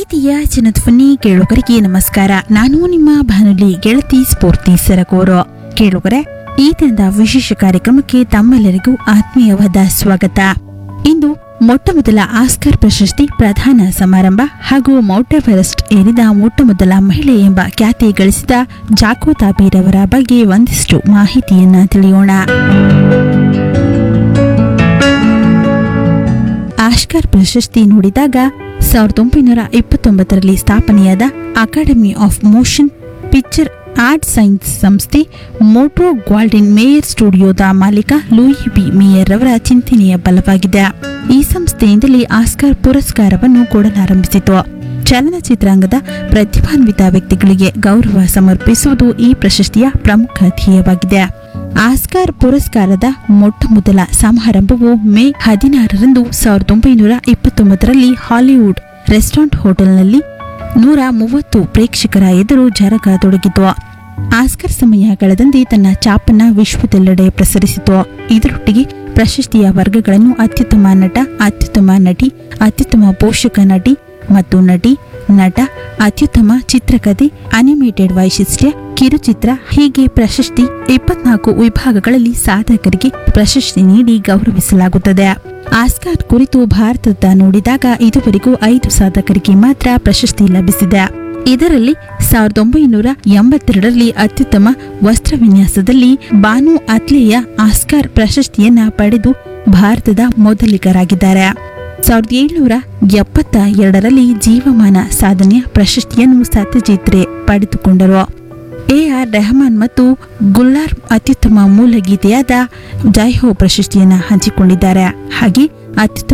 ಪ್ರೀತಿಯ ಜನಧ್ವನಿ ಕೇಳುಗರಿಗೆ ನಮಸ್ಕಾರ ನಾನು ನಿಮ್ಮ ಭಾನುಲಿ ಗೆಳತಿ ಸ್ಫೂರ್ತಿ ಸರಗೂರು ಕೇಳುಗರೆ ಈ ದಿನದ ವಿಶೇಷ ಕಾರ್ಯಕ್ರಮಕ್ಕೆ ತಮ್ಮೆಲ್ಲರಿಗೂ ಆತ್ಮೀಯವಾದ ಸ್ವಾಗತ ಇಂದು ಮೊಟ್ಟಮೊದಲ ಆಸ್ಕರ್ ಪ್ರಶಸ್ತಿ ಪ್ರಧಾನ ಸಮಾರಂಭ ಹಾಗೂ ಮೌಂಟ್ ಎವರೆಸ್ಟ್ ಏರಿದ ಮೊಟ್ಟಮೊದಲ ಮಹಿಳೆ ಎಂಬ ಖ್ಯಾತಿ ಗಳಿಸಿದ ಜಾಕೋ ತಾಬೀರವರ ಬಗ್ಗೆ ಒಂದಿಷ್ಟು ಮಾಹಿತಿಯನ್ನ ತಿಳಿಯೋಣ ಆಸ್ಕರ್ ಪ್ರಶಸ್ತಿ ನೋಡಿದಾಗ ಸಾವಿರದ ಒಂಬೈನೂರ ಇಪ್ಪತ್ತೊಂಬತ್ತರಲ್ಲಿ ಸ್ಥಾಪನೆಯಾದ academy of motion picture art science ಸಂಸ್ಥೆ ಮೋಟ್ರೋ ಗಾಲ್ಡನ್ ಮೇಯರ್ ಸ್ಟುಡಿಯೋದ ಮಾಲೀಕ ಲೂಯಿ ಬಿ ಮೇಯರ್ ಅವರ ಚಿಂತನೆಯ ಬಲವಾಗಿದೆ ಈ ಸಂಸ್ಥೆಯಿಂದಲೇ ಆಸ್ಕರ್ ಪುರಸ್ಕಾರವನ್ನು ಕೊಡಲಾರಂಭಿಸಿತು ಚಲನಚಿತ್ರಾಂಗದ ಪ್ರತಿಭಾನ್ವಿತ ವ್ಯಕ್ತಿಗಳಿಗೆ ಗೌರವ ಸಮರ್ಪಿಸುವುದು ಈ ಪ್ರಶಸ್ತಿಯ ಪ್ರಮುಖ ಧ್ಯೇಯವಾಗಿದೆ ಆಸ್ಕಾರ್ ಪುರಸ್ಕಾರದ ಮೊಟ್ಟಮೊದಲ ಸಮಾರಂಭವು ಮೇ ಹದಿನಾರರಂದು ಸಾವಿರದ ಒಂಬೈನೂರ ಇಪ್ಪತ್ತೊಂಬತ್ತರಲ್ಲಿ ಹಾಲಿವುಡ್ ರೆಸ್ಟೋರೆಂಟ್ ಹೋಟೆಲ್ನಲ್ಲಿ ನೂರ ಮೂವತ್ತು ಪ್ರೇಕ್ಷಕರ ಎದುರು ಜರಗತೊಡಗಿತು ಆಸ್ಕರ್ ಸಮಯ ಕಳೆದಂತೆ ತನ್ನ ಚಾಪನ್ನ ವಿಶ್ವದೆಲ್ಲೆಡೆ ಪ್ರಸರಿಸಿತು ಇದರೊಟ್ಟಿಗೆ ಪ್ರಶಸ್ತಿಯ ವರ್ಗಗಳನ್ನು ಅತ್ಯುತ್ತಮ ನಟ ಅತ್ಯುತ್ತಮ ನಟಿ ಅತ್ಯುತ್ತಮ ಪೋಷಕ ನಟಿ ಮತ್ತು ನಟಿ ನಟ ಅತ್ಯುತ್ತಮ ಚಿತ್ರಕಥೆ ಅನಿಮೇಟೆಡ್ ವೈಶಿಷ್ಟ್ಯ ಕಿರುಚಿತ್ರ ಹೀಗೆ ಪ್ರಶಸ್ತಿ ಇಪ್ಪತ್ನಾಲ್ಕು ವಿಭಾಗಗಳಲ್ಲಿ ಸಾಧಕರಿಗೆ ಪ್ರಶಸ್ತಿ ನೀಡಿ ಗೌರವಿಸಲಾಗುತ್ತದೆ ಆಸ್ಕಾರ್ ಕುರಿತು ಭಾರತದ ನೋಡಿದಾಗ ಇದುವರೆಗೂ ಐದು ಸಾಧಕರಿಗೆ ಮಾತ್ರ ಪ್ರಶಸ್ತಿ ಲಭಿಸಿದೆ ಇದರಲ್ಲಿ ಸಾವಿರದ ಒಂಬೈನೂರ ಎಂಬತ್ತೆರಡರಲ್ಲಿ ಅತ್ಯುತ್ತಮ ವಸ್ತ್ರ ವಿನ್ಯಾಸದಲ್ಲಿ ಬಾನು ಅತ್ಲೇಯ ಆಸ್ಕಾರ್ ಪ್ರಶಸ್ತಿಯನ್ನ ಪಡೆದು ಭಾರತದ ಮೊದಲಿಗರಾಗಿದ್ದಾರೆ ಸಾವಿರದ ಏಳ್ನೂರ ಎಪ್ಪತ್ತ ಎರಡರಲ್ಲಿ ಜೀವಮಾನ ಸಾಧನೆಯ ಪ್ರಶಸ್ತಿಯನ್ನು ಸತ್ಯಜಿತ್ ರೇ ಪಡೆದುಕೊಂಡರು ಎ ಆರ್ ರೆಹಮಾನ್ ಮತ್ತು ಗುಲ್ಲಾರ್ ಅತ್ಯುತ್ತಮ ಮೂಲ ಗೀತೆಯಾದ ಜೈ ಹೋ ಪ್ರಶಸ್ತಿಯನ್ನು ಹಂಚಿಕೊಂಡಿದ್ದಾರೆ ಹಾಗೆ ಅತ್ಯುತ್ತಮ